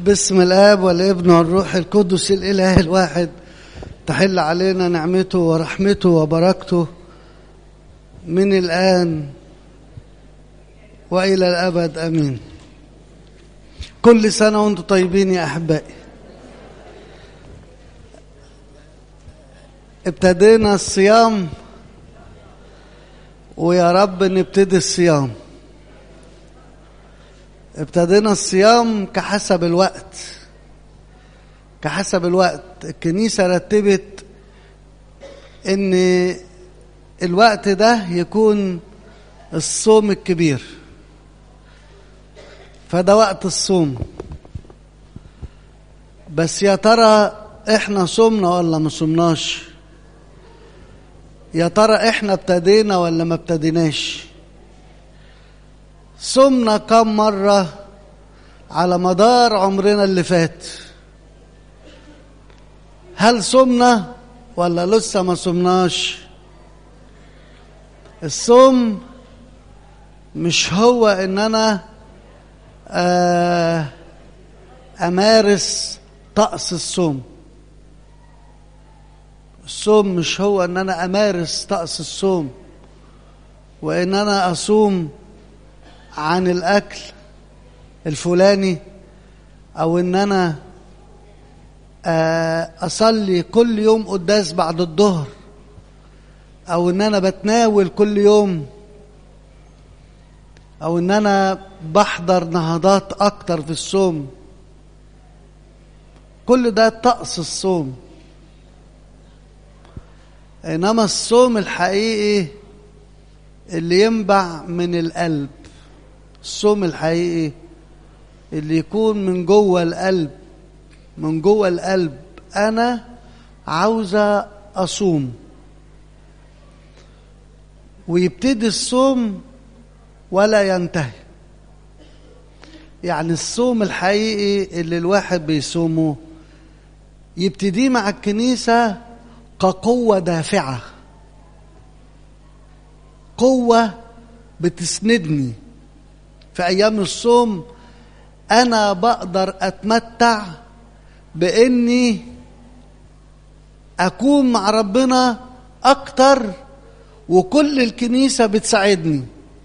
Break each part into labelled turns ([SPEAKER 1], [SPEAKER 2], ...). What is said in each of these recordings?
[SPEAKER 1] باسم الاب والابن والروح القدس الاله الواحد تحل علينا نعمته ورحمته وبركته من الان والى الابد امين كل سنه وانتم طيبين يا احبائي ابتدينا الصيام ويا رب نبتدي الصيام ابتدينا الصيام كحسب الوقت كحسب الوقت الكنيسة رتبت ان الوقت ده يكون الصوم الكبير فده وقت الصوم بس يا ترى احنا صمنا ولا ما صمناش يا ترى احنا ابتدينا ولا ما ابتديناش صمنا كم مرة على مدار عمرنا اللي فات هل صمنا ولا لسه ما صمناش الصوم مش هو ان انا آه امارس طقس الصوم الصوم مش هو ان انا امارس طقس الصوم وان انا اصوم عن الاكل الفلاني او ان انا اصلي كل يوم قداس بعد الظهر او ان انا بتناول كل يوم او ان انا بحضر نهضات اكتر في الصوم كل ده طقس الصوم انما الصوم الحقيقي اللي ينبع من القلب الصوم الحقيقي اللي يكون من جوه القلب من جوه القلب انا عاوزه اصوم ويبتدي الصوم ولا ينتهي يعني الصوم الحقيقي اللي الواحد بيصومه يبتديه مع الكنيسه كقوه دافعه قوه بتسندني في ايام الصوم انا بقدر اتمتع باني اكون مع ربنا اكتر وكل الكنيسه بتساعدني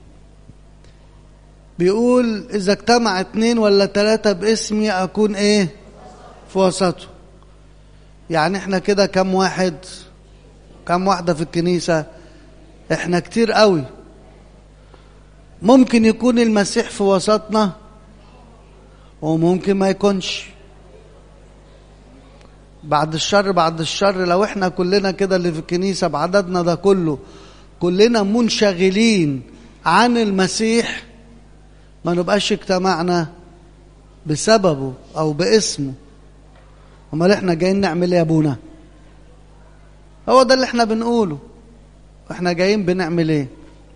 [SPEAKER 1] بيقول اذا اجتمع اتنين ولا تلاتة باسمي اكون ايه في وسطه يعني احنا كده كم واحد كم واحده في الكنيسه احنا كتير قوي ممكن يكون المسيح في وسطنا وممكن ما يكونش بعد الشر بعد الشر لو احنا كلنا كده اللي في الكنيسة بعددنا ده كله كلنا منشغلين عن المسيح ما نبقاش اجتمعنا بسببه او باسمه امال احنا جايين نعمل ايه يا ابونا هو ده اللي احنا بنقوله احنا جايين بنعمل ايه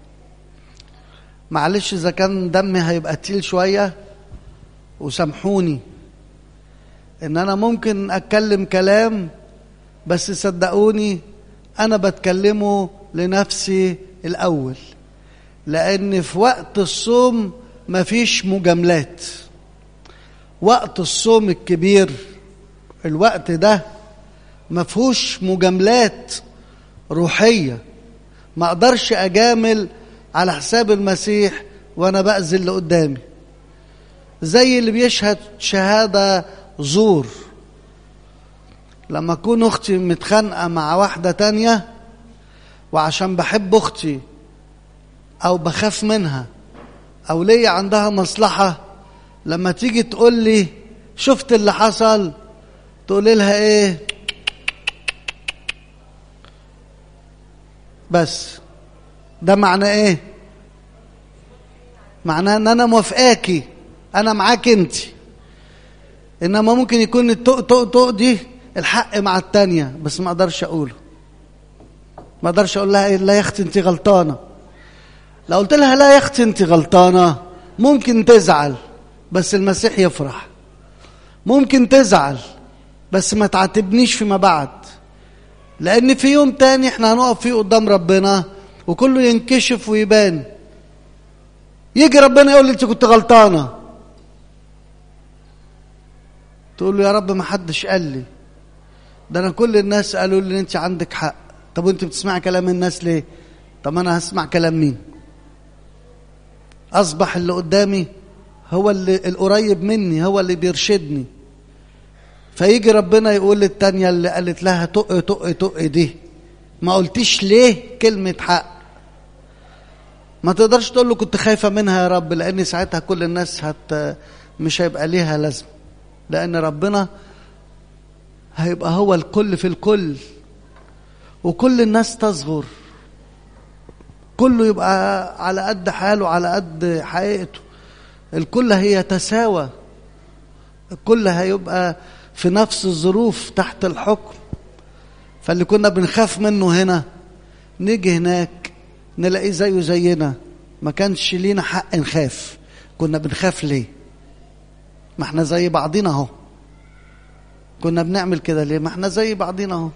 [SPEAKER 1] معلش اذا كان دمي هيبقى تقيل شويه وسامحوني ان انا ممكن اتكلم كلام بس صدقوني انا بتكلمه لنفسي الاول لان في وقت الصوم مفيش مجاملات وقت الصوم الكبير الوقت ده مفهوش مجاملات روحيه ما اقدرش اجامل على حساب المسيح وانا باذي اللي قدامي زي اللي بيشهد شهاده زور لما اكون اختي متخانقه مع واحده تانية وعشان بحب اختي او بخاف منها او ليا عندها مصلحه لما تيجي تقول لي شفت اللي حصل تقول لها ايه بس ده معناه ايه معناه ان انا موافقاكي انا معاك انت انما ممكن يكون التق تق تق دي الحق مع التانية بس ما اقدرش اقوله ما اقدرش اقول لها إيه لا يا اختي انت غلطانه لو قلت لها لا يا اختي انت غلطانه ممكن تزعل بس المسيح يفرح ممكن تزعل بس ما تعاتبنيش فيما بعد لان في يوم تاني احنا هنقف فيه قدام ربنا وكله ينكشف ويبان يجي ربنا يقول لي انت كنت غلطانه تقول له يا رب ما حدش قال لي ده انا كل الناس قالوا لي انت عندك حق طب وانت بتسمعي كلام الناس ليه طب انا هسمع كلام مين اصبح اللي قدامي هو اللي القريب مني هو اللي بيرشدني فيجي ربنا يقول للتانية اللي قالت لها طق طق طق دي ما قلتيش ليه كلمة حق ما تقدرش تقول له كنت خايفة منها يا رب لأن ساعتها كل الناس هت مش هيبقى ليها لازمة لأن ربنا هيبقى هو الكل في الكل وكل الناس تصغر كله يبقى على قد حاله على قد حقيقته الكل هيتساوى الكل هيبقى في نفس الظروف تحت الحكم فاللي كنا بنخاف منه هنا نيجي هناك نلاقيه زيه زينا ما كانش لينا حق نخاف كنا بنخاف ليه ما احنا زي بعضينا اهو كنا بنعمل كده ليه ما احنا زي بعضينا اهو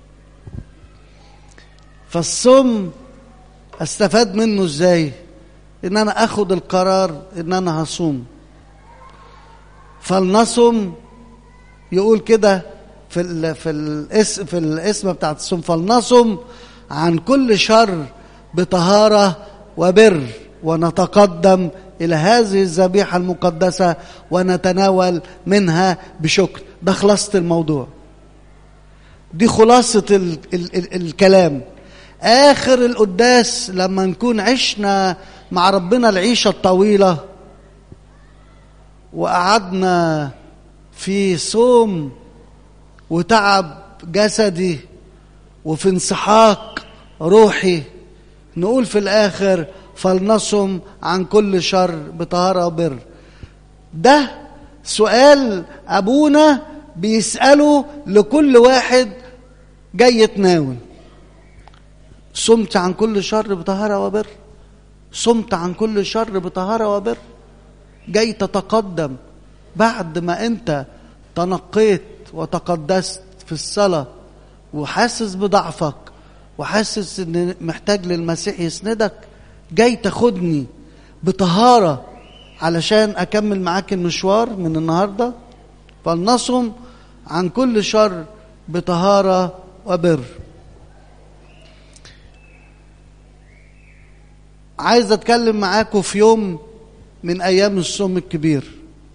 [SPEAKER 1] فالصوم استفاد منه ازاي ان انا اخد القرار ان انا هصوم فلنصم يقول كده في ال في الاسم في الاسم بتاعت الصوم فلنصم عن كل شر بطهاره وبر ونتقدم الى هذه الذبيحه المقدسه ونتناول منها بشكر ده خلاصه الموضوع دي خلاصه ال ال ال الكلام اخر القداس لما نكون عشنا مع ربنا العيشه الطويله وقعدنا في صوم وتعب جسدي وفي انسحاق روحي نقول في الاخر فلنصم عن كل شر بطهاره وبر ده سؤال ابونا بيساله لكل واحد جاي يتناول صمت عن كل شر بطهاره وبر صمت عن كل شر بطهاره وبر جاي تتقدم بعد ما انت تنقيت وتقدست في الصلاه وحاسس بضعفك وحاسس ان محتاج للمسيح يسندك جاي تاخدني بطهاره علشان اكمل معاك المشوار من النهارده فلنصم عن كل شر بطهاره وبر عايز اتكلم معاكم في يوم من ايام الصوم الكبير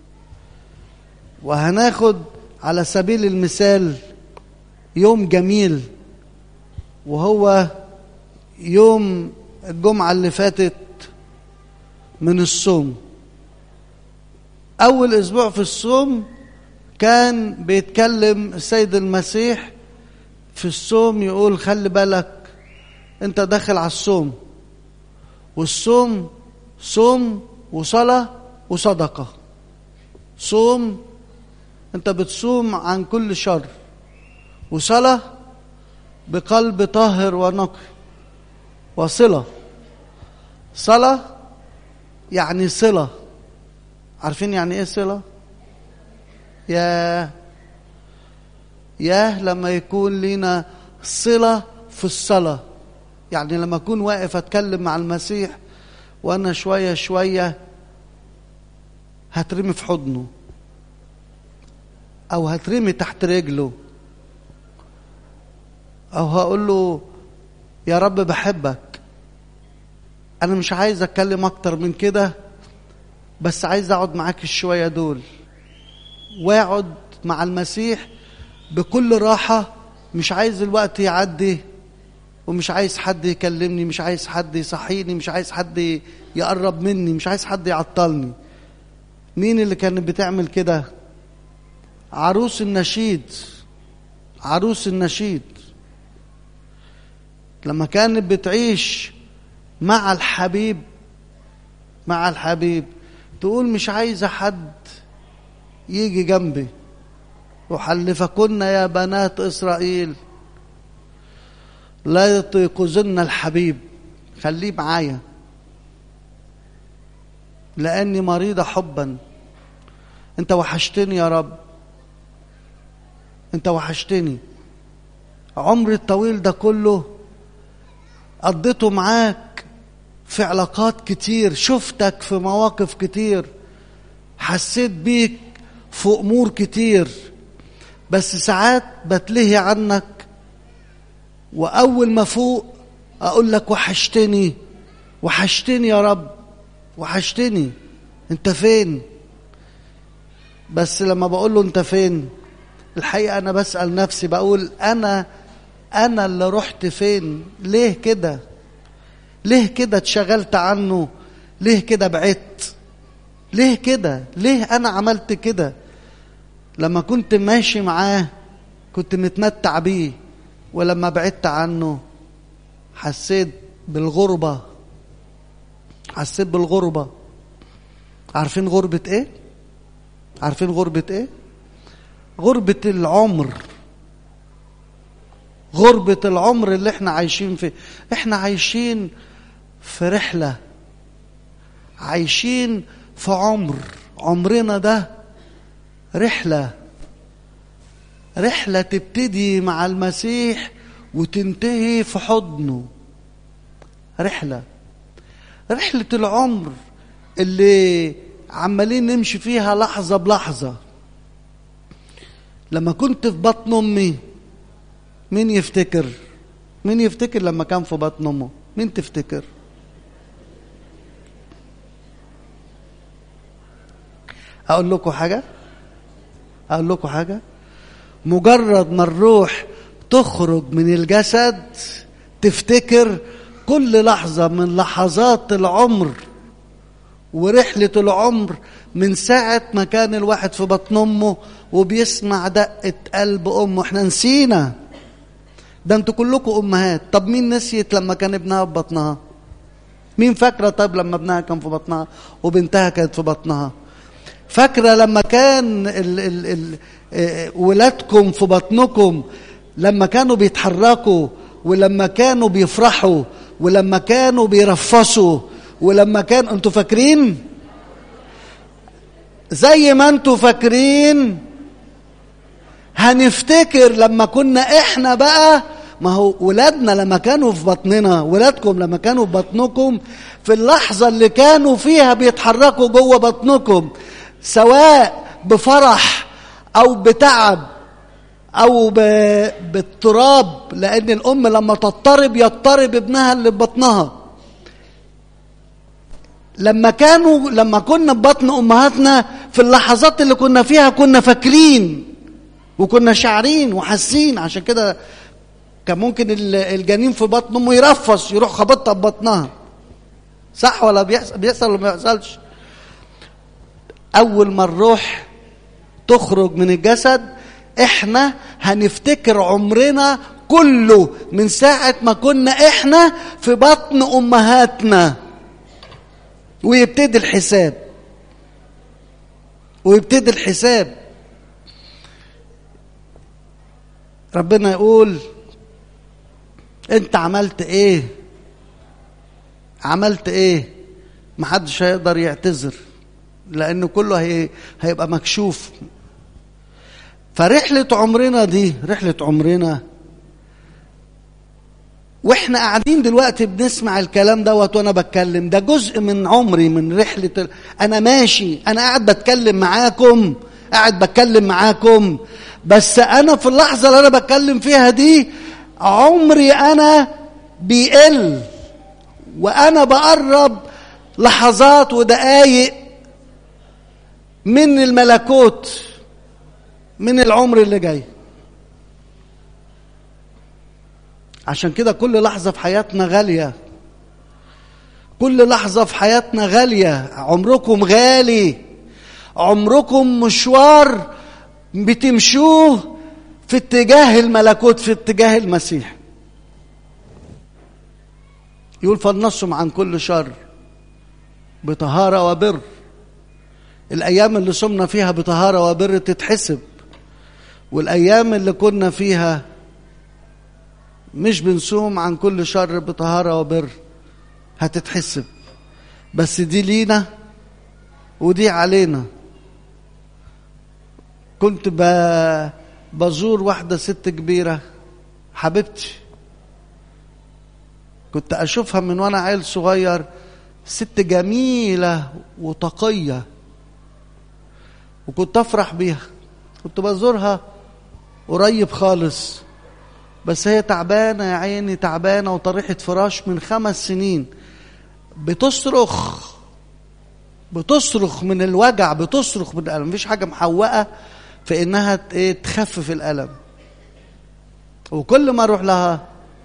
[SPEAKER 1] وهناخد على سبيل المثال يوم جميل وهو يوم الجمعة اللي فاتت من الصوم أول أسبوع في الصوم كان بيتكلم السيد المسيح في الصوم يقول خلي بالك أنت داخل على الصوم والصوم صوم وصلاة وصدقة صوم أنت بتصوم عن كل شر وصلاة بقلب طاهر ونقي وصلة صلاة يعني صلة عارفين يعني ايه صلة يا يا لما يكون لنا صلة في الصلاة يعني لما أكون واقف أتكلم مع المسيح وأنا شوية شوية هترمي في حضنه أو هترمي تحت رجله أو هقول له يا رب بحبك أنا مش عايز أتكلم أكتر من كده بس عايز أقعد معاك الشوية دول وأقعد مع المسيح بكل راحة مش عايز الوقت يعدي ومش عايز حد يكلمني مش عايز حد يصحيني مش عايز حد يقرب مني مش عايز حد يعطلني مين اللي كانت بتعمل كده عروس النشيد عروس النشيد لما كانت بتعيش مع الحبيب مع الحبيب تقول مش عايزة حد يجي جنبي وحلفكن يا بنات إسرائيل لا يطيقزن الحبيب خليه معايا لأني مريضة حبا أنت وحشتني يا رب أنت وحشتني عمري الطويل ده كله قضيته معاك في علاقات كتير شفتك في مواقف كتير حسيت بيك في امور كتير بس ساعات بتلهي عنك واول ما فوق اقول لك وحشتني وحشتني يا رب وحشتني انت فين بس لما بقول له انت فين الحقيقه انا بسال نفسي بقول انا انا اللي رحت فين ليه كده ليه كده اتشغلت عنه ليه كده بعدت ليه كده ليه انا عملت كده لما كنت ماشي معاه كنت متمتع بيه ولما بعدت عنه حسيت بالغربة حسيت بالغربة عارفين غربة ايه عارفين غربة ايه غربة العمر غربة العمر اللي احنا عايشين فيه احنا عايشين في رحلة عايشين في عمر عمرنا ده رحلة رحلة تبتدي مع المسيح وتنتهي في حضنه رحلة رحلة العمر اللي عمالين نمشي فيها لحظة بلحظة لما كنت في بطن أمي مين يفتكر مين يفتكر لما كان في بطن أمه مين تفتكر أقول لكم حاجة أقول لكم حاجة مجرد ما الروح تخرج من الجسد تفتكر كل لحظة من لحظات العمر ورحلة العمر من ساعة ما كان الواحد في بطن أمه وبيسمع دقة قلب أمه احنا نسينا ده انتوا كلكم أمهات طب مين نسيت لما كان ابنها في بطنها مين فاكرة طب لما ابنها كان في بطنها وبنتها كانت في بطنها فاكرة لما كان ال ال ال اه ولادكم في بطنكم لما كانوا بيتحركوا ولما كانوا بيفرحوا ولما كانوا بيرفصوا ولما كان انتوا فاكرين زي ما انتوا فاكرين هنفتكر لما كنا احنا بقى ما هو ولادنا لما كانوا في بطننا ولادكم لما كانوا في بطنكم في اللحظة اللي كانوا فيها بيتحركوا جوه بطنكم سواء بفرح او بتعب او باضطراب لان الام لما تضطرب يضطرب ابنها اللي في بطنها لما كانوا لما كنا في بطن امهاتنا في اللحظات اللي كنا فيها كنا فاكرين وكنا شاعرين وحاسين عشان كده كان ممكن الجنين في بطن امه يرفص يروح خبطها ببطنها صح ولا بيحصل بيحصل ولا ما بيحصلش اول ما الروح تخرج من الجسد احنا هنفتكر عمرنا كله من ساعة ما كنا احنا في بطن امهاتنا ويبتدي الحساب ويبتدي الحساب ربنا يقول انت عملت ايه عملت ايه محدش هيقدر يعتذر لان كله هي هيبقى مكشوف فرحلة عمرنا دي رحلة عمرنا واحنا قاعدين دلوقتي بنسمع الكلام دوت وانا بتكلم ده جزء من عمري من رحلة ال... انا ماشي انا قاعد بتكلم معاكم قاعد بتكلم معاكم بس انا في اللحظة اللي انا بتكلم فيها دي عمري انا بيقل وانا بقرب لحظات ودقايق من الملكوت من العمر اللي جاي عشان كده كل لحظة في حياتنا غالية كل لحظة في حياتنا غالية عمركم غالي عمركم مشوار بتمشوه في اتجاه الملكوت في اتجاه المسيح يقول فلنصم عن كل شر بطهارة وبر الأيام اللي صمنا فيها بطهارة وبر تتحسب والأيام اللي كنا فيها مش بنصوم عن كل شر بطهارة وبر هتتحسب بس دي لينا ودي علينا كنت بزور واحدة ست كبيرة حبيبتي كنت أشوفها من وأنا عيل صغير ست جميلة وتقية وكنت افرح بيها كنت بزورها قريب خالص بس هي تعبانه يا عيني تعبانه وطريحه فراش من خمس سنين بتصرخ بتصرخ من الوجع بتصرخ من الالم مفيش حاجه محوقه في انها ت- إيه تخفف الالم وكل ما اروح لها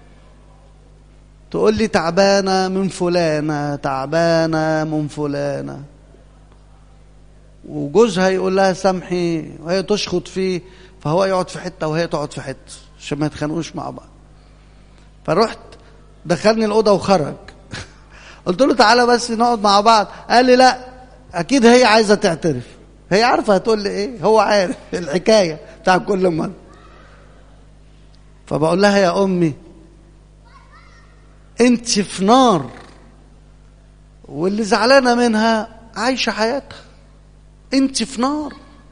[SPEAKER 1] تقول لي تعبانه من فلانه تعبانه من فلانه وجوزها يقول لها سامحي وهي تشخط فيه فهو يقعد في حته وهي تقعد في حته عشان ما يتخانقوش مع بعض فرحت دخلني الاوضه وخرج قلت له تعالى بس نقعد مع بعض قال لي لا اكيد هي عايزه تعترف هي عارفه هتقول لي ايه هو عارف الحكايه بتاع كل مره فبقول لها يا امي انت في نار واللي زعلانه منها عايشه حياتها انت في نار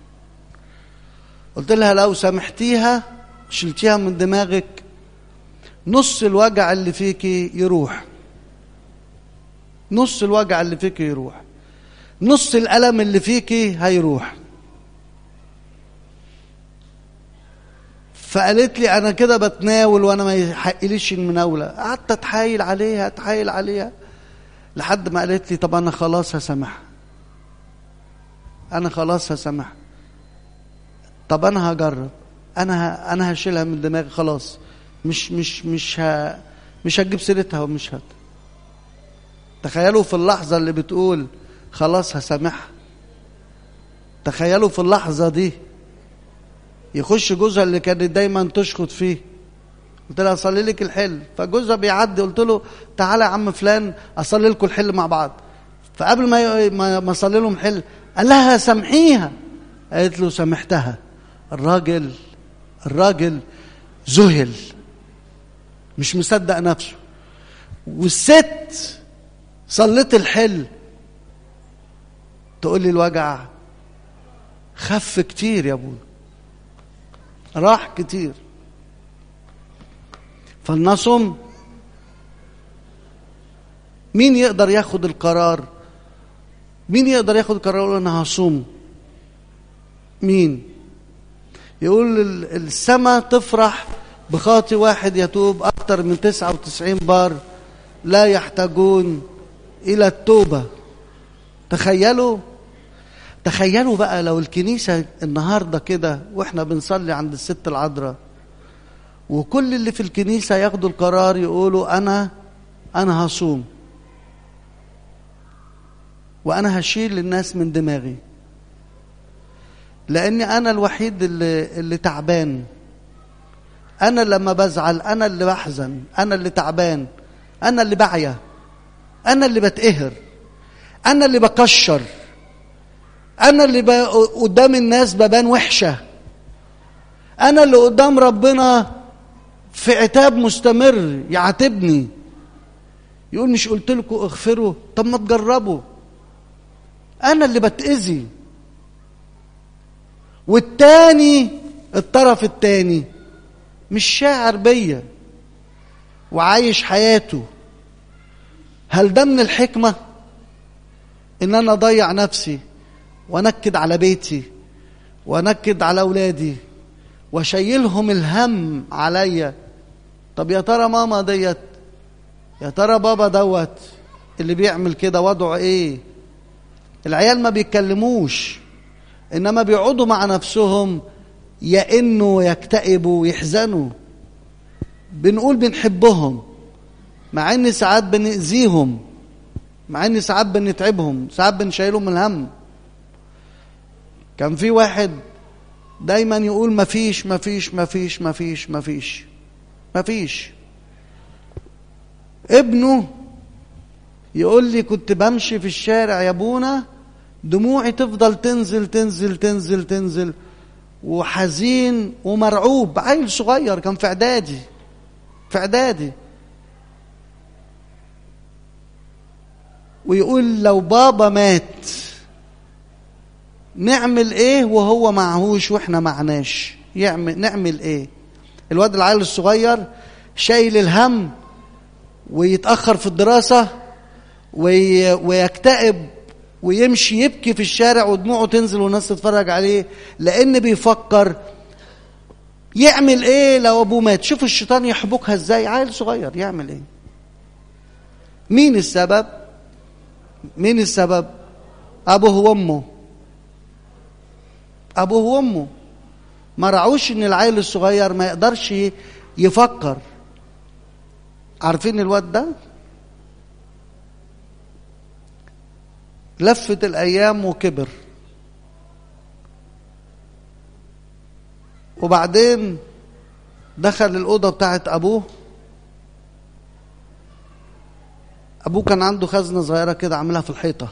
[SPEAKER 1] قلت لها لو سامحتيها شلتيها من دماغك نص الوجع اللي فيكي يروح نص الوجع اللي فيكي يروح نص الألم اللي فيكي هيروح فقالت لي انا كده بتناول وانا ما يحقليش المناوله قعدت اتحايل عليها اتحايل عليها لحد ما قالت لي طب انا خلاص هسامحها انا خلاص هسامحها طب انا هجرب انا ه... انا هشيلها من دماغي خلاص مش مش مش ه... مش هتجيب سيرتها ومش هت تخيلوا في اللحظه اللي بتقول خلاص هسامحها تخيلوا في اللحظه دي يخش جوزها اللي كانت دايما تشخط فيه قلت لها اصلي لك الحل فجوزها بيعدي قلت له تعالى يا عم فلان اصلي لكم الحل مع بعض فقبل ما ما ما اصلي لهم حل قال لها سامحيها قالت له سامحتها الراجل الراجل ذهل مش مصدق نفسه والست صليت الحل تقول لي الوجع خف كتير يا ابوي راح كتير فلنصم مين يقدر ياخد القرار مين يقدر ياخد القرار يقول انا هصوم مين يقول السماء تفرح بخاطي واحد يتوب اكتر من 99 بار لا يحتاجون الى التوبه تخيلوا تخيلوا بقى لو الكنيسة النهاردة كده واحنا بنصلي عند الست العذراء وكل اللي في الكنيسة ياخدوا القرار يقولوا أنا أنا هصوم وأنا هشيل الناس من دماغي لأني أنا الوحيد اللي, اللي تعبان أنا لما بزعل أنا اللي بحزن أنا اللي تعبان أنا اللي بعيا أنا اللي بتقهر أنا اللي بكشر انا اللي قدام الناس ببان وحشه انا اللي قدام ربنا في عتاب مستمر يعاتبني يقول مش قلت لكم اغفروا طب ما تجربوا انا اللي بتاذي والتاني الطرف التاني مش شاعر بيا وعايش حياته هل ده من الحكمه ان انا اضيع نفسي وانكد على بيتي وانكد على اولادي واشيلهم الهم عليا طب يا ترى ماما ديت يا ترى بابا دوت اللي بيعمل كده وضعه ايه العيال ما بيتكلموش انما بيقعدوا مع نفسهم يئنوا ويكتئبوا ويحزنوا بنقول بنحبهم مع ان ساعات بنأذيهم مع ان ساعات بنتعبهم ساعات بنشيلهم الهم كان في واحد دايما يقول مفيش مفيش مفيش مفيش مفيش مفيش ابنه يقول لي كنت بمشي في الشارع يا ابونا دموعي تفضل تنزل تنزل تنزل تنزل وحزين ومرعوب عيل صغير كان في اعدادي في اعدادي ويقول لو بابا مات نعمل ايه وهو معهوش واحنا معناش يعمل نعمل ايه الواد العيل الصغير شايل الهم ويتاخر في الدراسه وي ويكتئب ويمشي يبكي في الشارع ودموعه تنزل والناس تتفرج عليه لان بيفكر يعمل ايه لو ابوه مات شوف الشيطان يحبكها ازاي عيل صغير يعمل ايه مين السبب مين السبب ابوه وامه ابوه وامه ما رعوش ان العيل الصغير ما يقدرش يفكر عارفين الواد ده لفت الايام وكبر وبعدين دخل الاوضه بتاعت ابوه ابوه كان عنده خزنه صغيره كده عاملها في الحيطه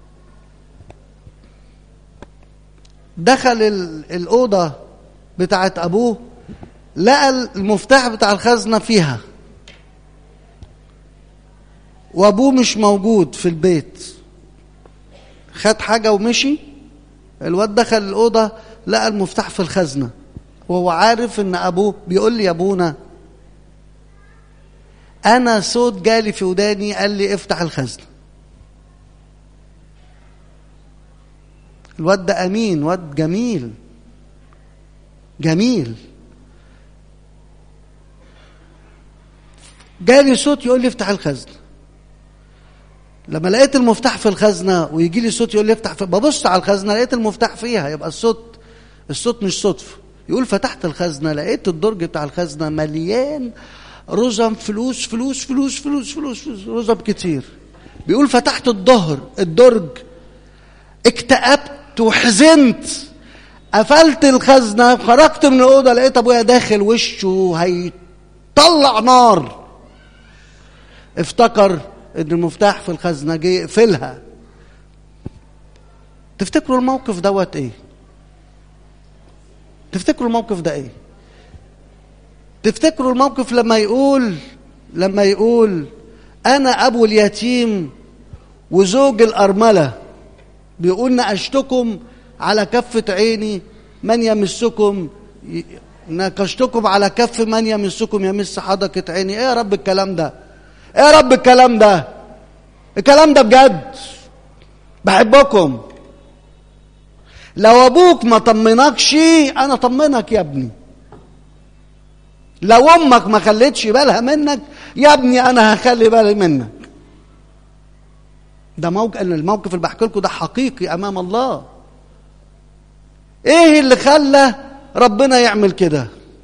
[SPEAKER 1] دخل الاوضه بتاعت ابوه لقى المفتاح بتاع الخزنه فيها وابوه مش موجود في البيت خد حاجه ومشي الواد دخل الاوضه لقى المفتاح في الخزنه وهو عارف ان ابوه بيقول لي يا ابونا انا صوت جالي في وداني قال لي افتح الخزنه الواد ده امين واد جميل جميل جالي صوت يقول لي افتح الخزنه لما لقيت المفتاح في الخزنه ويجي لي صوت يقول لي افتح في ببص على الخزنه لقيت المفتاح فيها يبقى الصوت الصوت مش صدفه يقول فتحت الخزنه لقيت الدرج بتاع الخزنه مليان رزم فلوس فلوس فلوس فلوس فلوس, فلوس رزم كتير بيقول فتحت الظهر الدرج اكتئبت وحزنت قفلت الخزنه خرجت من الاوضه لقيت ابويا داخل وشه هيطلع نار افتكر ان المفتاح في الخزنه جه يقفلها تفتكروا الموقف دوت ايه تفتكروا الموقف ده ايه تفتكروا الموقف لما يقول لما يقول انا ابو اليتيم وزوج الارمله بيقول نقشتكم على كفه عيني من يمسكم نقشتكم على كف من يمسكم يمس حدقه عيني ايه يا رب الكلام ده ايه يا رب الكلام ده الكلام ده بجد بحبكم لو ابوك ما طمنكش انا طمنك يا ابني لو امك ما خلتش بالها منك يا ابني انا هخلي بالي منك ده موقف الموقف اللي بحكي لكم ده حقيقي امام الله ايه اللي خلى ربنا يعمل كده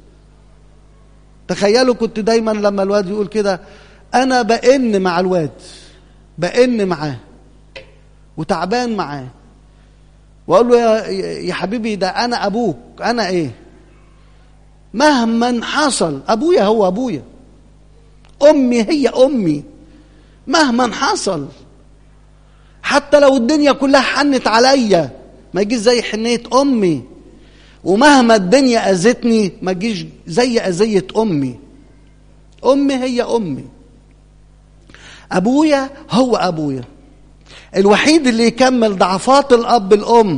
[SPEAKER 1] تخيلوا كنت دايما لما الواد يقول كده انا بئن مع الواد بئن معاه وتعبان معاه واقول له يا يا حبيبي ده انا ابوك انا ايه مهما حصل ابويا هو ابويا امي هي امي مهما حصل حتى لو الدنيا كلها حنت عليا ما يجيش زي حنيه امي ومهما الدنيا اذتني ما تجيش زي اذيه امي امي هي امي ابويا هو ابويا الوحيد اللي يكمل ضعفات الاب الام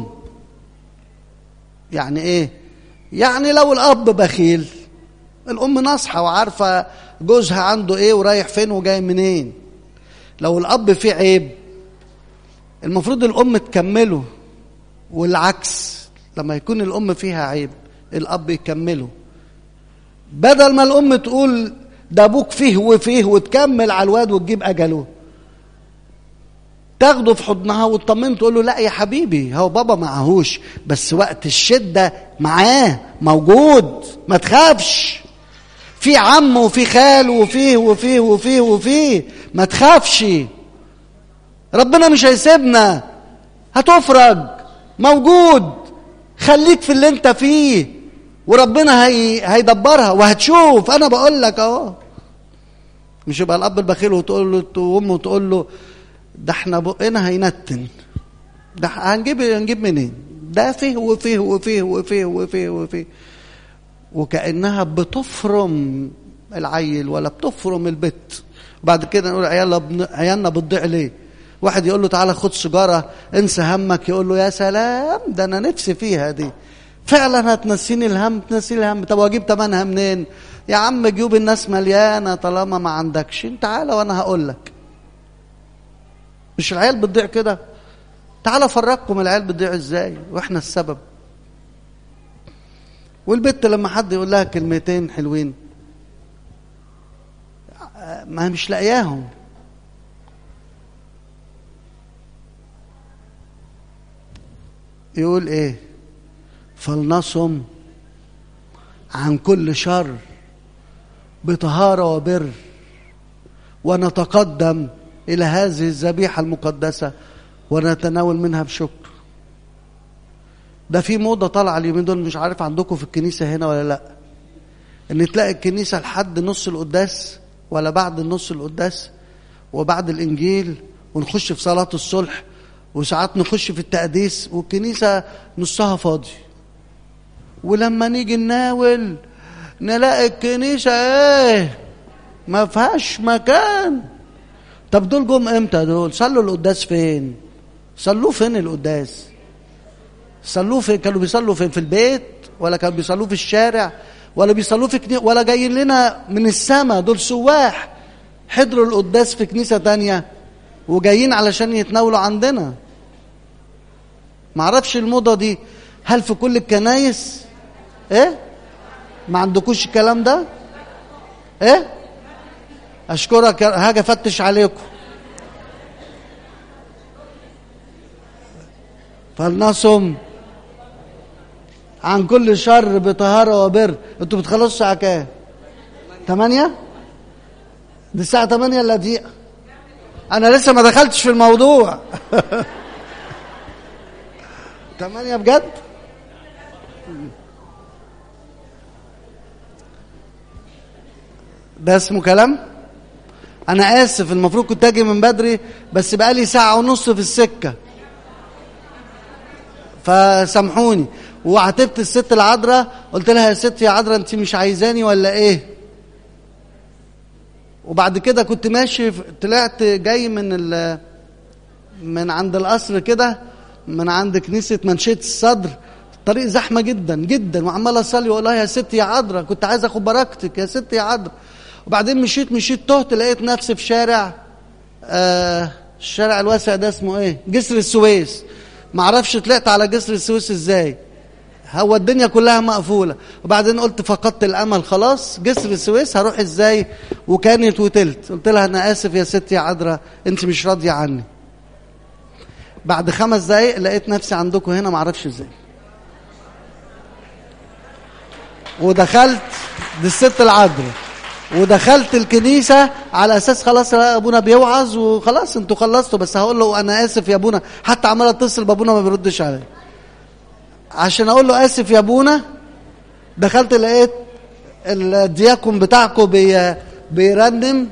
[SPEAKER 1] يعني ايه يعني لو الاب بخيل الام ناصحه وعارفه جوزها عنده ايه ورايح فين وجاي منين لو الاب فيه عيب المفروض الام تكمله والعكس لما يكون الام فيها عيب الاب يكمله بدل ما الام تقول ده ابوك فيه وفيه وتكمل على الواد وتجيب اجله تاخده في حضنها وتطمن تقول له لا يا حبيبي هو بابا معهوش بس وقت الشده معاه موجود ما تخافش في عم وفي خال وفيه وفيه وفيه وفيه ما تخافش ربنا مش هيسيبنا هتفرج موجود خليك في اللي انت فيه وربنا هي هيدبرها وهتشوف انا بقول لك اهو مش يبقى الاب البخيل وتقول له وامه تقول له ده احنا بقنا هينتن ده هنجيب هنجيب منين ده فيه وفيه وفيه وفيه وفيه وفيه وكانها بتفرم العيل ولا بتفرم البت بعد كده نقول عيالنا عيالنا بتضيع ليه واحد يقول له تعالى خد سيجاره انسى همك يقول له يا سلام ده انا نفسي فيها دي فعلا هتنسيني الهم تنسيني الهم طب واجيب تمنها منين يا عم جيوب الناس مليانه طالما ما عندكش تعالى وانا هقول لك مش العيال بتضيع كده تعالى فرقكم العيال بتضيع ازاي واحنا السبب والبت لما حد يقول لها كلمتين حلوين ما هي مش لاقياهم يقول ايه فلنصم عن كل شر بطهاره وبر ونتقدم الى هذه الذبيحه المقدسه ونتناول منها بشكر ده في موضه طالعه اليومين دول مش عارف عندكم في الكنيسه هنا ولا لا ان تلاقي الكنيسه لحد نص القداس ولا بعد النص القداس وبعد الانجيل ونخش في صلاه الصلح وساعات نخش في التقديس والكنيسه نصها فاضي ولما نيجي نناول نلاقي الكنيسه ايه ما فيهاش مكان طب دول جم امتى دول صلوا القداس فين صلوه فين القداس صلوه فين كانوا بيصلوا فين في البيت ولا كانوا بيصلوه في الشارع ولا بيصلوه في كنيسة ولا جايين لنا من السماء دول سواح حضروا القداس في كنيسة تانية وجايين علشان يتناولوا عندنا معرفش الموضة دي هل في كل الكنايس ايه ما عندكوش الكلام ده ايه اشكرك هاجي افتش عليكم فلنصم عن كل شر بطهارة وبر انتوا بتخلصوا الساعة كام؟ تمانية؟ دي الساعة تمانية الا دقيقة أنا لسه ما دخلتش في الموضوع تمانية بجد؟ ده اسمه كلام؟ أنا آسف المفروض كنت أجي من بدري بس بقالي ساعة ونص في السكة فسامحوني وعاتبت الست العذراء قلت لها يا ست يا عذراء انت مش عايزاني ولا ايه وبعد كده كنت ماشي طلعت جاي من ال من عند القصر كده من عند كنيسه منشيه الصدر الطريق زحمه جدا جدا وعمال اصلي واقول لها يا ست يا عذراء كنت عايز اخد بركتك يا ست يا عذراء وبعدين مشيت مشيت تهت لقيت نفسي في شارع آه الشارع الواسع ده اسمه ايه جسر السويس معرفش طلعت على جسر السويس ازاي هو الدنيا كلها مقفولة وبعدين قلت فقدت الأمل خلاص جسر السويس هروح ازاي وكانت وتلت قلت لها أنا آسف يا ستي يا عذراء أنت مش راضية عني بعد خمس دقايق لقيت نفسي عندكم هنا معرفش ازاي ودخلت دي الست العذراء ودخلت الكنيسة على أساس خلاص أبونا بيوعظ وخلاص أنتوا خلصتوا بس هقول له أنا آسف يا أبونا حتى عمال أتصل بأبونا ما بيردش عليا عشان اقول له اسف يا ابونا دخلت لقيت الدياكون بتاعكم بي بيرنم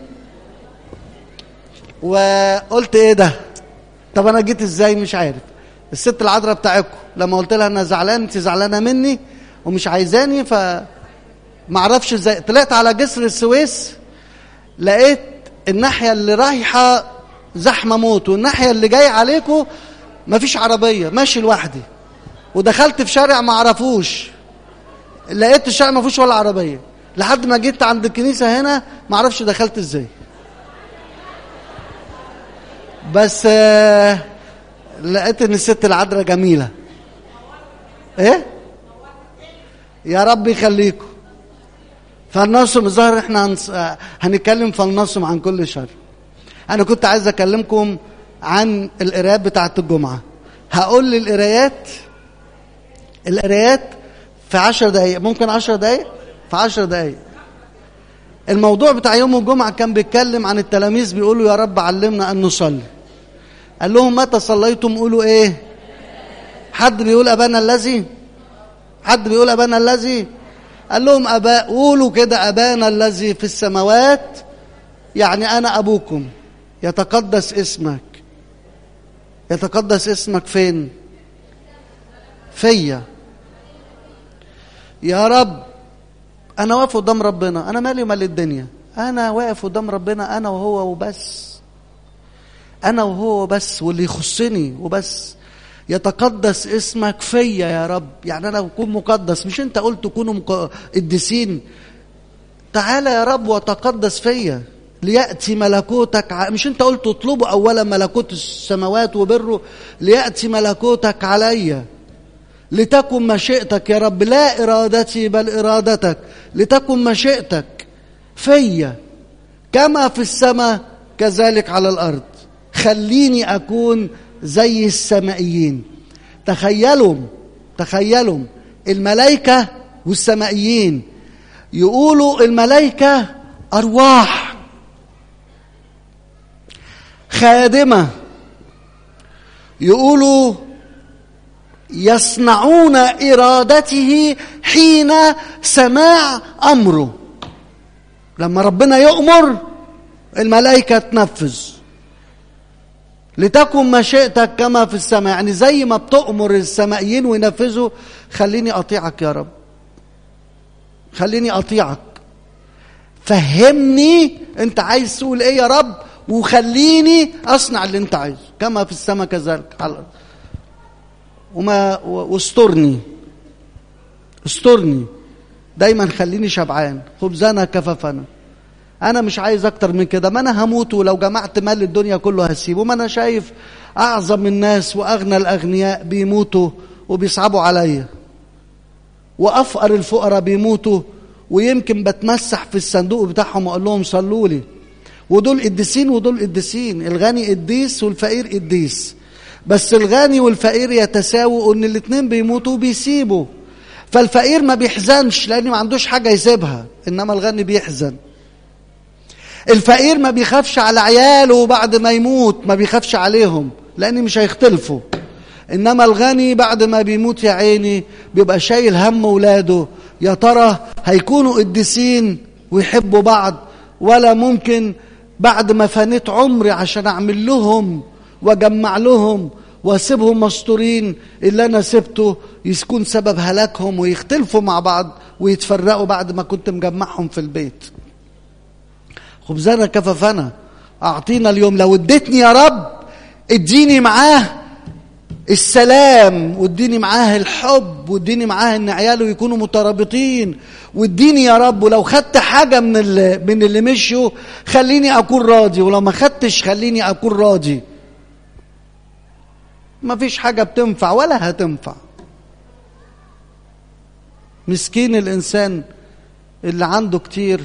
[SPEAKER 1] وقلت ايه ده طب انا جيت ازاي مش عارف الست العذراء بتاعتكم لما قلت لها انا زعلان انت زعلانه مني ومش عايزاني ف ما اعرفش ازاي طلعت على جسر السويس لقيت الناحيه اللي رايحه زحمه موت والناحيه اللي جايه عليكم مفيش عربيه ماشي لوحدي ودخلت في شارع ما اعرفوش لقيت الشارع ما فيهوش ولا عربيه لحد ما جيت عند الكنيسه هنا ما اعرفش دخلت ازاي بس آه لقيت ان الست العذراء جميله ايه يا رب يخليكم فلنصم الظاهر احنا هنص... هنتكلم فلنصم عن كل شر انا كنت عايز اكلمكم عن القرايات بتاعه الجمعه هقول لي القرايات القرايات في عشر دقايق ممكن عشر دقايق في عشر دقايق الموضوع بتاع يوم الجمعة كان بيتكلم عن التلاميذ بيقولوا يا رب علمنا أن نصلي قال لهم متى صليتم قولوا إيه حد بيقول أبانا الذي حد بيقول أبانا الذي قال لهم أباء قولوا كده أبانا الذي في السماوات يعني أنا أبوكم يتقدس اسمك يتقدس اسمك فين فيا يا رب انا واقف قدام ربنا انا مالي ومال الدنيا انا واقف قدام ربنا انا وهو وبس انا وهو وبس واللي يخصني وبس يتقدس اسمك فيا يا رب يعني انا اكون مقدس مش انت قلت كونوا قديسين تعالى يا رب وتقدس فيا ليأتي ملكوتك ع... مش انت قلت اطلبوا اولا ملكوت السماوات وبره ليأتي ملكوتك علي لتكن مشيئتك يا رب لا ارادتي بل ارادتك لتكن مشيئتك فيا كما في السماء كذلك على الارض خليني اكون زي السمائيين تخيلوا تخيلوا الملائكه والسمائيين يقولوا الملائكه ارواح خادمه يقولوا يصنعون ارادته حين سماع امره لما ربنا يؤمر الملائكه تنفذ لتكن مشيئتك كما في السماء يعني زي ما بتؤمر السمائيين وينفذوا خليني اطيعك يا رب خليني اطيعك فهمني انت عايز تقول ايه يا رب وخليني اصنع اللي انت عايزه كما في السماء كذلك على الارض وما واسترني استرني دايما خليني شبعان خبزنا كففنا انا مش عايز اكتر من كده ما انا هموت ولو جمعت مال الدنيا كله هسيبه ما انا شايف اعظم الناس واغنى الاغنياء بيموتوا وبيصعبوا عليا وافقر الفقراء بيموتوا ويمكن بتمسح في الصندوق بتاعهم واقول لهم صلوا لي ودول قديسين ودول قديسين الغني قديس والفقير قديس بس الغني والفقير يتساووا ان الاثنين بيموتوا وبيسيبوا فالفقير ما بيحزنش لان ما عندوش حاجه يسيبها انما الغني بيحزن الفقير ما بيخافش على عياله بعد ما يموت ما بيخافش عليهم لان مش هيختلفوا انما الغني بعد ما بيموت يا عيني بيبقى شايل هم ولاده يا ترى هيكونوا قديسين ويحبوا بعض ولا ممكن بعد ما فنيت عمري عشان اعمل لهم واجمع لهم واسيبهم مستورين اللي انا سبته يكون سبب هلاكهم ويختلفوا مع بعض ويتفرقوا بعد ما كنت مجمعهم في البيت خبزنا كففنا اعطينا اليوم لو اديتني يا رب اديني معاه السلام واديني معاه الحب واديني معاه ان عياله يكونوا مترابطين واديني يا رب ولو خدت حاجه من اللي من اللي مشوا خليني اكون راضي ولو ما خدتش خليني اكون راضي ما فيش حاجه بتنفع ولا هتنفع مسكين الانسان اللي عنده كتير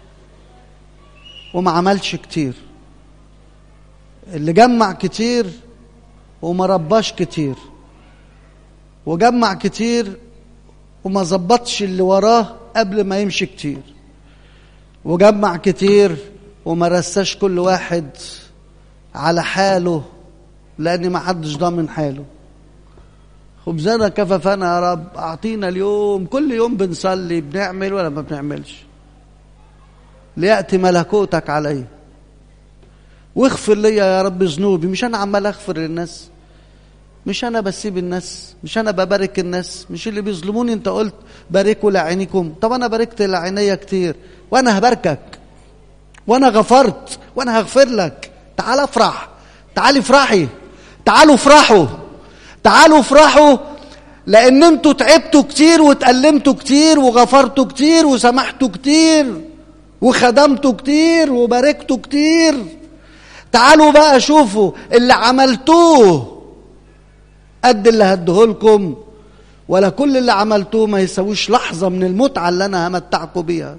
[SPEAKER 1] وما عملش كتير اللي جمع كتير وما رباش كتير وجمع كتير وما ظبطش اللي وراه قبل ما يمشي كتير وجمع كتير وما رساش كل واحد على حاله لان ما حدش ضامن حاله خبزنا كففنا يا رب اعطينا اليوم كل يوم بنصلي بنعمل ولا ما بنعملش لياتي ملكوتك علي واغفر لي يا رب ذنوبي مش انا عمال اغفر للناس مش انا بسيب الناس مش انا ببارك الناس مش اللي بيظلموني انت قلت باركوا لعينكم طب انا باركت لعينيا كتير وانا هباركك وانا غفرت وانا هغفر لك تعال افرح تعالي افرحي تعالوا افرحوا تعالوا افرحوا لان انتوا تعبتوا كتير واتألمتوا كتير وغفرتوا كتير وسمحتوا كتير وخدمتوا كتير وباركتوا كتير تعالوا بقى شوفوا اللي عملتوه قد اللي هديهولكم ولا كل اللي عملتوه ما يسويش لحظة من المتعة اللي أنا همتعكم بيها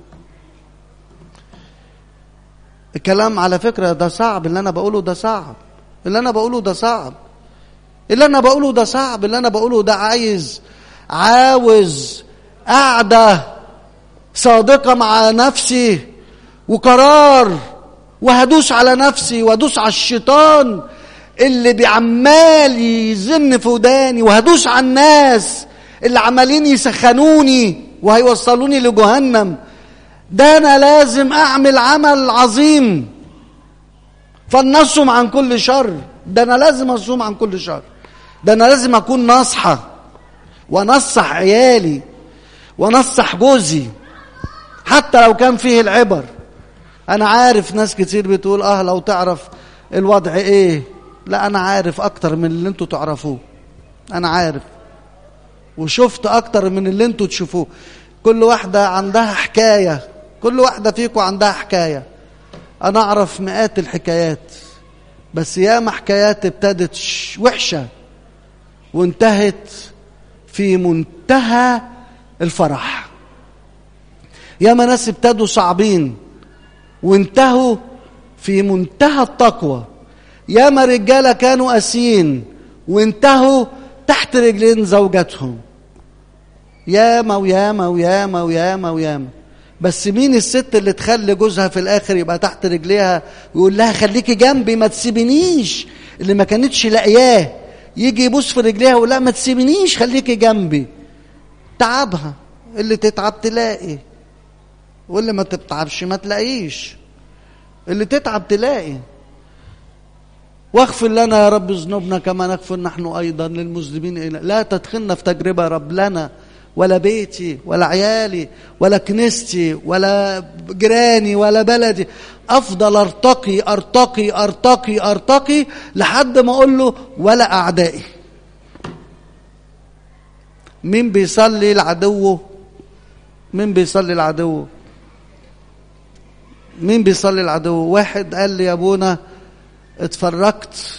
[SPEAKER 1] الكلام على فكرة ده صعب اللي أنا بقوله ده صعب اللي أنا بقوله ده صعب اللي أنا بقوله ده صعب اللي أنا بقوله ده عايز عاوز قعدة صادقة مع نفسي وقرار وهدوس على نفسي وهدوس على الشيطان اللي بيعمال يزن في وداني وهدوس على الناس اللي عمالين يسخنوني وهيوصلوني لجهنم ده انا لازم اعمل عمل عظيم فلنصم عن كل شر ده انا لازم اصوم عن كل شر ده انا لازم اكون ناصحه ونصح عيالي ونصح جوزي حتى لو كان فيه العبر انا عارف ناس كتير بتقول اه لو تعرف الوضع ايه لا انا عارف اكتر من اللي انتوا تعرفوه انا عارف وشفت اكتر من اللي انتوا تشوفوه كل واحدة عندها حكاية كل واحدة فيكم عندها حكاية انا اعرف مئات الحكايات بس ياما حكايات ابتدت وحشه وانتهت في منتهى الفرح ياما ناس ابتدوا صعبين وانتهوا في منتهى التقوى ياما رجاله كانوا قاسيين وانتهوا تحت رجلين زوجاتهم ياما وياما وياما وياما وياما بس مين الست اللي تخلي جوزها في الاخر يبقى تحت رجليها ويقول لها خليكي جنبي ما تسيبنيش اللي ما كانتش لاقياه يجي يبوس في رجليها ويقول لها ما تسيبنيش خليكي جنبي تعبها اللي تتعب تلاقي واللي ما تتعبش ما تلاقيش اللي تتعب تلاقي واغفر لنا يا رب ذنوبنا كما نغفر نحن ايضا للمذنبين إلى لا تدخلنا في تجربه يا رب لنا ولا بيتي ولا عيالي ولا كنيستي ولا جيراني ولا بلدي افضل ارتقي ارتقي ارتقي ارتقي لحد ما اقول له ولا اعدائي مين بيصلي العدو مين بيصلي العدو مين بيصلي العدو واحد قال لي يا ابونا اتفرجت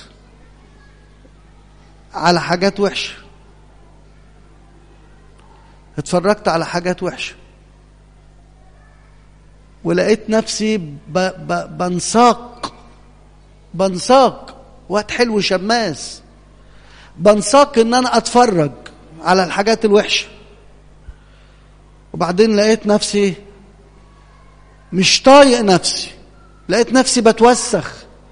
[SPEAKER 1] على حاجات وحشه اتفرجت على حاجات وحشه ولقيت نفسي ب ب بنساق بنساق وقت حلو شماس بنساق ان انا اتفرج على الحاجات الوحشه وبعدين لقيت نفسي مش طايق نفسي لقيت نفسي بتوسخ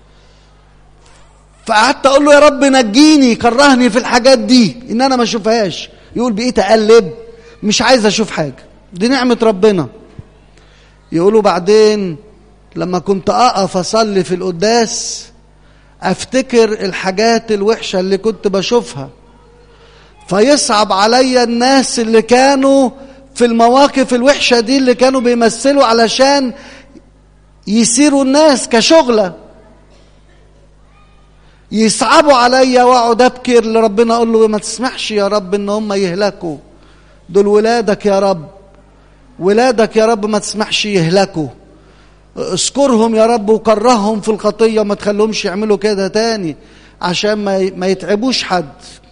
[SPEAKER 1] فقعدت اقول له يا رب نجيني كرهني في الحاجات دي ان انا ما اشوفهاش يقول بقيت اقلب مش عايز اشوف حاجه دي نعمه ربنا يقولوا بعدين لما كنت اقف اصلي في القداس افتكر الحاجات الوحشه اللي كنت بشوفها فيصعب عليا الناس اللي كانوا في المواقف الوحشه دي اللي كانوا بيمثلوا علشان يسيروا الناس كشغله يصعبوا عليا واقعد ابكي لربنا اقول له ما تسمحش يا رب ان هم يهلكوا دول ولادك يا رب ولادك يا رب ما تسمحش يهلكوا اذكرهم يا رب وكرههم في الخطيه وما تخليهمش يعملوا كده تاني عشان ما ما يتعبوش حد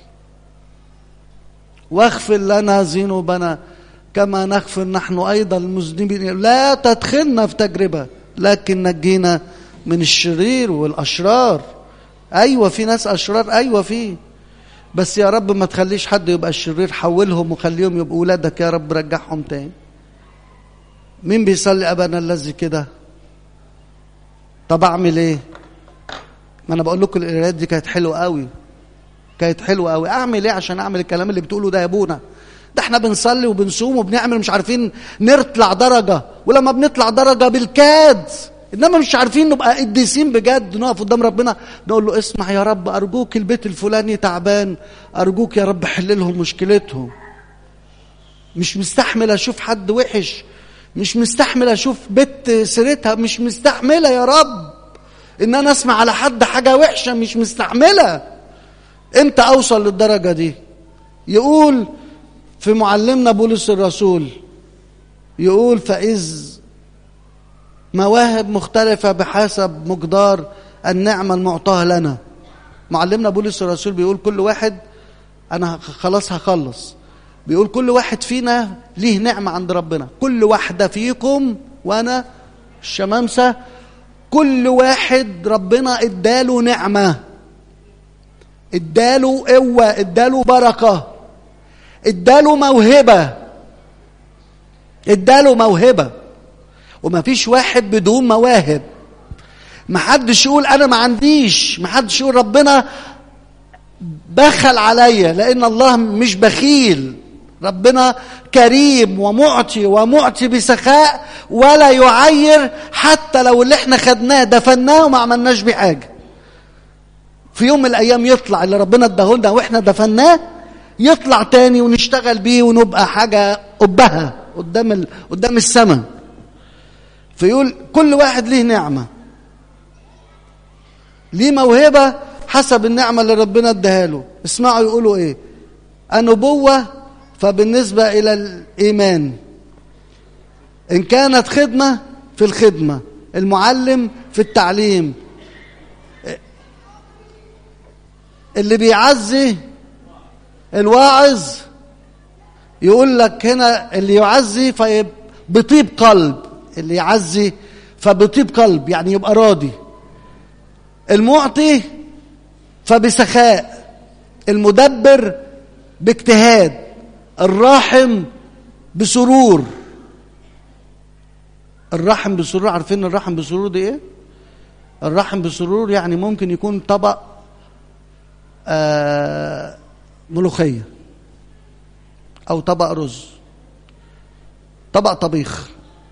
[SPEAKER 1] واغفر لنا ذنوبنا كما نغفر نحن ايضا المذنبين لا تدخلنا في تجربه لكن نجينا من الشرير والاشرار ايوه في ناس اشرار ايوه في بس يا رب ما تخليش حد يبقى الشرير حولهم وخليهم يبقوا ولادك يا رب رجعهم تاني مين بيصلي ابانا الذي كده طب اعمل ايه ما انا بقول لكم القرايات دي كانت حلوه قوي كانت حلوه قوي اعمل ايه عشان اعمل الكلام اللي بتقوله ده يا ابونا ده احنا بنصلي وبنصوم وبنعمل مش عارفين نطلع درجه ولما بنطلع درجه بالكاد انما مش عارفين نبقى قديسين بجد نقف قدام ربنا نقول له اسمع يا رب ارجوك البيت الفلاني تعبان ارجوك يا رب حل لهم مشكلتهم مش مستحمل اشوف حد وحش مش مستحمل اشوف بنت سيرتها مش مستحمله يا رب ان انا اسمع على حد حاجه وحشه مش مستحمله امتى اوصل للدرجه دي يقول في معلمنا بولس الرسول يقول فاذ مواهب مختلفة بحسب مقدار النعمة المعطاة لنا معلمنا بولس الرسول بيقول كل واحد أنا خلاص هخلص بيقول كل واحد فينا ليه نعمة عند ربنا كل واحدة فيكم وأنا الشمامسة كل واحد ربنا اداله نعمة اداله قوة اداله بركة اداله موهبة اداله موهبه وما فيش واحد بدون مواهب ما حدش يقول انا ما عنديش ما حدش يقول ربنا بخل عليا لان الله مش بخيل ربنا كريم ومعطي ومعطي بسخاء ولا يعير حتى لو اللي احنا خدناه دفناه وما عملناش بيه حاجه في يوم من الايام يطلع اللي ربنا اداهولنا واحنا دفناه يطلع تاني ونشتغل بيه ونبقى حاجه قبها قدام ال... قدام السماء فيقول كل واحد ليه نعمة ليه موهبة حسب النعمة اللي ربنا اداها له اسمعوا يقولوا ايه النبوة فبالنسبة إلى الإيمان إن كانت خدمة في الخدمة المعلم في التعليم اللي بيعزي الواعظ يقول لك هنا اللي يعزي فبطيب قلب اللي يعزي فبطيب قلب يعني يبقى راضي المعطي فبسخاء المدبر باجتهاد الراحم بسرور الرحم بسرور عارفين الرحم بسرور دي ايه الرحم بسرور يعني ممكن يكون طبق آه ملوخيه او طبق رز طبق طبيخ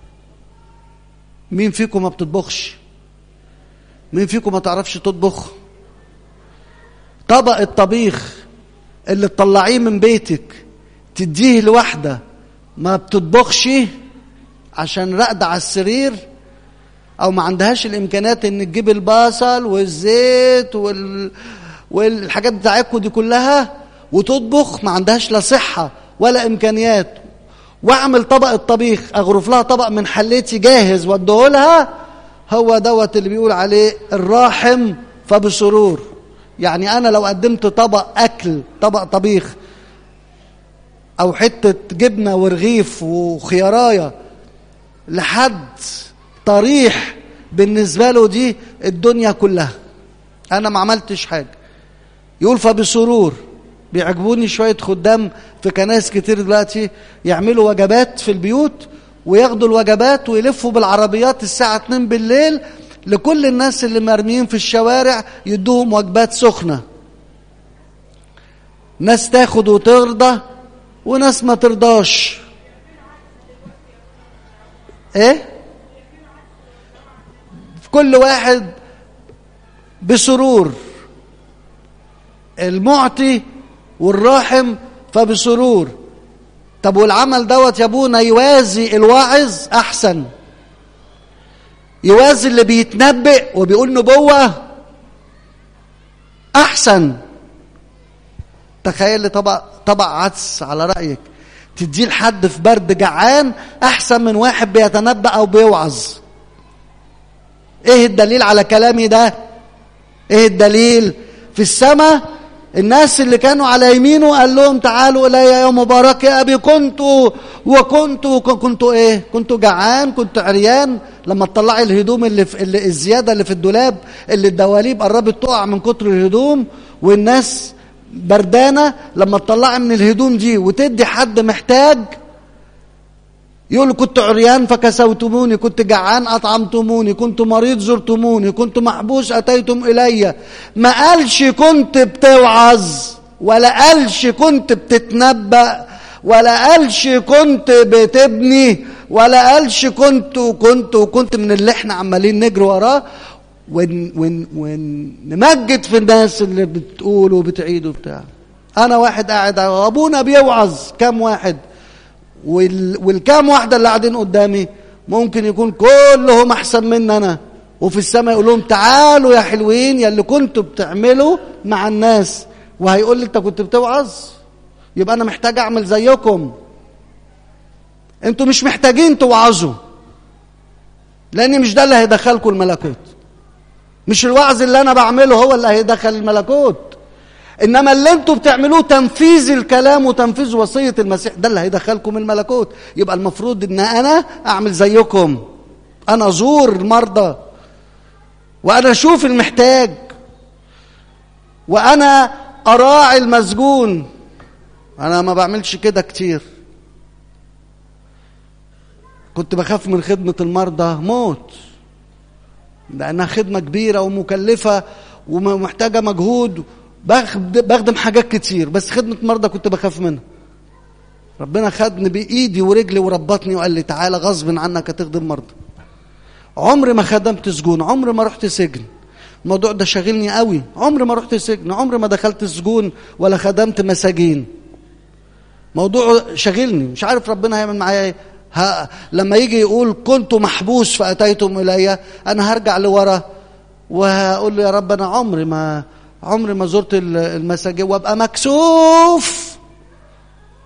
[SPEAKER 1] مين فيكم ما بتطبخش مين فيكم ما تعرفش تطبخ طبق الطبيخ اللي تطلعيه من بيتك تديه لواحدة ما بتطبخش عشان راقدة على السرير او ما عندهاش الامكانيات ان تجيب البصل والزيت وال... والحاجات بتاعتكم دي كلها وتطبخ ما عندهاش لا صحة ولا امكانيات واعمل طبق الطبيخ اغرف لها طبق من حليتي جاهز واديهولها هو دوت اللي بيقول عليه الراحم فبسرور يعني انا لو قدمت طبق اكل طبق طبيخ او حته جبنه ورغيف وخيارايه لحد طريح بالنسبه له دي الدنيا كلها انا ما عملتش حاجه يقول فبسرور بيعجبوني شويه خدام في كنائس كتير دلوقتي يعملوا وجبات في البيوت وياخدوا الوجبات ويلفوا بالعربيات الساعه 2 بالليل لكل الناس اللي مرميين في الشوارع يدوهم وجبات سخنه ناس تاخد وترضى وناس ما ترضاش ايه كل واحد بسرور المعطي والراحم فبسرور طب والعمل دوت يا ابونا يوازي الواعظ احسن يوازي اللي بيتنبئ وبيقول نبوه احسن تخيل طبق طبق عدس على رايك تديه لحد في برد جعان احسن من واحد بيتنبأ او بيوعظ ايه الدليل على كلامي ده ايه الدليل في السماء الناس اللي كانوا على يمينه قال لهم تعالوا الي يا مبارك يا ابي كنت وكنت كنت ايه كنت جعان كنت عريان لما تطلعي الهدوم اللي, في اللي الزياده اللي في الدولاب اللي الدواليب قربت تقع من كتر الهدوم والناس بردانه لما تطلعي من الهدوم دي وتدي حد محتاج يقول كنت عريان فكسوتموني كنت جعان أطعمتموني كنت مريض زرتموني كنت محبوس أتيتم إلي ما قالش كنت بتوعظ ولا قالش كنت بتتنبأ ولا قالش كنت بتبني ولا قالش كنت وكنت وكنت من اللي احنا عمالين نجري وراه ون ون ونمجد في الناس اللي بتقول وبتعيد وبتاع انا واحد قاعد ابونا بيوعظ كم واحد وال... والكام واحدة اللي قاعدين قدامي ممكن يكون كلهم أحسن مني أنا وفي السماء يقول لهم تعالوا يا حلوين يا اللي كنتوا بتعملوا مع الناس وهيقول لي أنت كنت بتوعظ يبقى أنا محتاج أعمل زيكم أنتوا مش محتاجين توعظوا لأن مش ده اللي هيدخلكم الملكوت مش الوعظ اللي أنا بعمله هو اللي هيدخل الملكوت انما اللي انتوا بتعملوه تنفيذ الكلام وتنفيذ وصيه المسيح ده اللي هيدخلكم الملكوت يبقى المفروض ان انا اعمل زيكم انا ازور المرضى وانا اشوف المحتاج وانا اراعي المسجون انا ما بعملش كده كتير كنت بخاف من خدمه المرضى موت لانها خدمه كبيره ومكلفه ومحتاجه مجهود بخدم حاجات كتير بس خدمة مرضى كنت بخاف منها ربنا خدني بإيدي ورجلي وربطني وقال لي تعالى غصب عنك هتخدم مرضى عمري ما خدمت سجون عمري ما رحت سجن الموضوع ده شاغلني قوي عمري ما رحت سجن عمري ما دخلت سجون ولا خدمت مساجين موضوع شاغلني مش عارف ربنا هيعمل معايا ايه ها لما يجي يقول كنت محبوس فاتيتم الي انا هرجع لورا وهقول له يا رب انا عمري ما عمري ما زرت المساجد وابقى مكسوف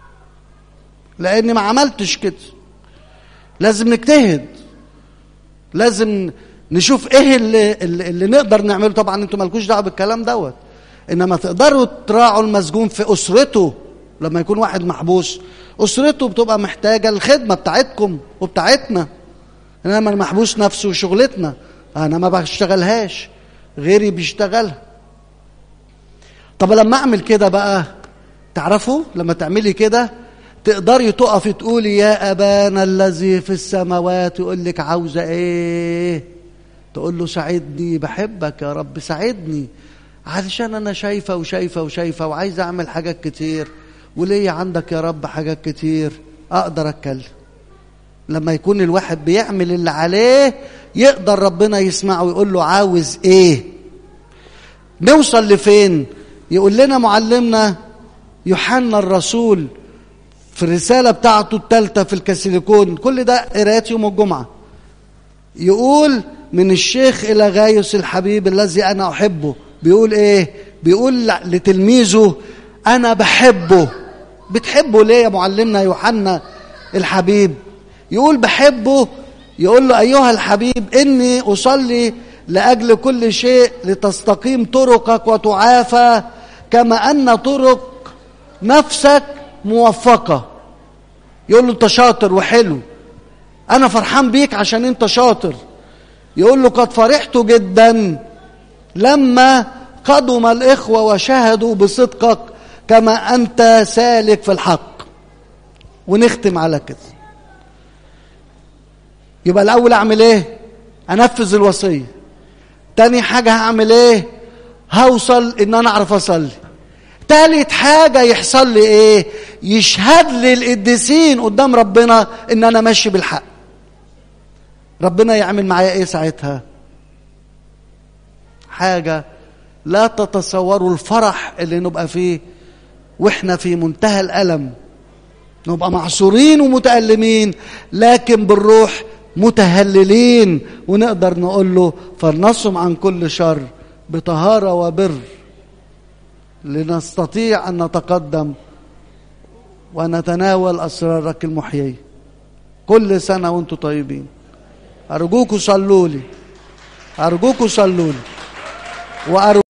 [SPEAKER 1] لاني ما عملتش كده لازم نجتهد لازم نشوف ايه اللي, اللي, اللي نقدر نعمله طبعا انتوا مالكوش دعوه بالكلام دوت انما تقدروا تراعوا المسجون في اسرته لما يكون واحد محبوس اسرته بتبقى محتاجه الخدمه بتاعتكم وبتاعتنا انما المحبوس نفسه شغلتنا انا ما بشتغلهاش غيري بيشتغلها طب لما اعمل كده بقى تعرفوا لما تعملي كده تقدري تقفي تقولي يا ابانا الذي في السماوات يقول لك عاوزه ايه تقول له ساعدني بحبك يا رب ساعدني علشان انا شايفه وشايفه وشايفه وعايزه اعمل حاجات كتير وليه عندك يا رب حاجات كتير اقدر اتكلم لما يكون الواحد بيعمل اللي عليه يقدر ربنا يسمعه ويقول له عاوز ايه نوصل لفين يقول لنا معلمنا يوحنا الرسول في الرسالة بتاعته الثالثة في الكاسيليكون كل ده قراءات يوم الجمعة يقول من الشيخ إلى غايوس الحبيب الذي أنا أحبه بيقول إيه بيقول لتلميذه أنا بحبه بتحبه ليه يا معلمنا يوحنا الحبيب يقول بحبه يقول له أيها الحبيب إني أصلي لأجل كل شيء لتستقيم طرقك وتعافى كما أن طرق نفسك موفقة يقول له أنت شاطر وحلو أنا فرحان بيك عشان أنت شاطر يقول له قد فرحت جدا لما قدم الإخوة وشهدوا بصدقك كما أنت سالك في الحق ونختم على كده يبقى الأول أعمل إيه أنفذ الوصية تاني حاجة هعمل إيه هوصل إن أنا أعرف أصلي تالت حاجة يحصل لي إيه يشهد لي القديسين قدام ربنا إن أنا ماشي بالحق ربنا يعمل معايا إيه ساعتها حاجة لا تتصوروا الفرح اللي نبقى فيه واحنا في منتهى الألم نبقى معصورين ومتألمين لكن بالروح متهللين ونقدر نقول له فلنصم عن كل شر بطهارة وبر لنستطيع أن نتقدم ونتناول أسرارك المحيية كل سنة وانتم طيبين أرجوكوا صلوا لي أرجوكوا صلوا لي وأرجوكوا